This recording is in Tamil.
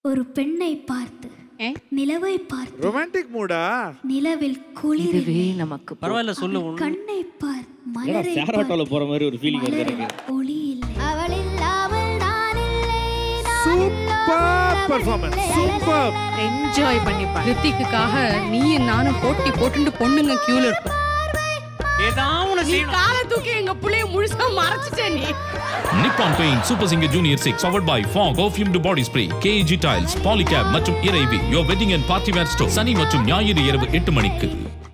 ஒரு பெண்ணை பார்த்து ஏ? நிலவை பார்த்து ரொமான்டிக் மூடா நிலவில் குளிர் இதுவே நமக்கு போதும். பரவாயில்ல சொல்லு உன் கண்ணை பார் ஏன்னா மலரை ஷேர் ஆட்டோல போற மாதிரி ஒரு ஃபீலிங் வருது எனக்கு ஒளி இல்லை அவள் இல்லாமல் நான் இல்லை சூப்பர் பெர்ஃபார்மன்ஸ் சூப்பர் என்ஜாய் பண்ணி பாரு ரித்திக்குக்காக நீயும் நானும் போட்டி போட்டுட்டு பொண்ணுங்க கியூல இருப்போம் ஏதாவது ஒண்ணு நீ செய்யணும் காலை தூக்கி எங்க புள்ளைய முழுசா மறைச்சிட்ட நீ Nippon paint super singer junior six powered by Fogg perfumed body spray KG tiles Polycab மற்றும் இறைவி யோ wedding and party wear store சனி மற்றும் ஞாயிறு இரவு எட்டு மணிக்கு